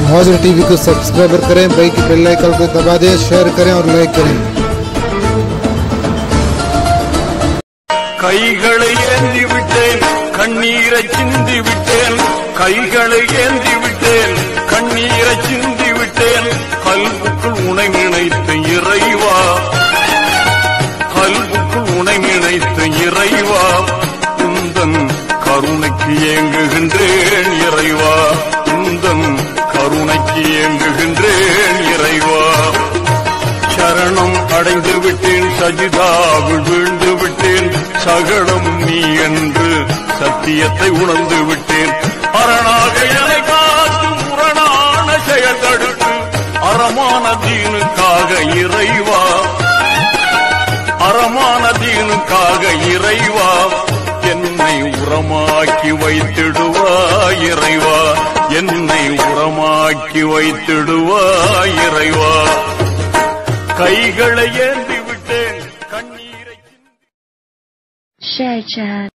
महाजर TV को subscriber करें भाई की बेल आइकन को दबा दें शेयर करें और लाइक करें கைகளை ஏந்தி விட்டேன் கண்ணீரை சிந்தி விட்டேன் கைகளை ஏந்தி விட்டேன் கண்ணீரை சிந்தி விட்டேன் கல்புக்குள் உனை நினைத்த இறைவா கல்புக்குள் உனை நினைத்த இறைவா உந்தன் கருணைக்கு ஏங்குகின்றேன் இறைவா உந்தன் கருணைக்கு ஏங்குகின்றேன் இறைவா சரணம் அடைந்து விட்டேன் சஜிதாவில் வீழ்ந்து விட்டேன் சகலம் நீ என்று சத்தியத்தை உணர்ந்து விட்டேன் அரணாக என்னை காத்து முரணான செயல் தடுத்து அறமான தீனுக்காக இறைவா அறமான தீனுக்காக இறைவா என்னை உரமாக்கி வைத்திடுவாய் இறைவா என்னை உரமாக்கி வைத்திடுவாய் இறைவா கைகளை ஏந்தி விட்டேன் கண்ணீரை share chat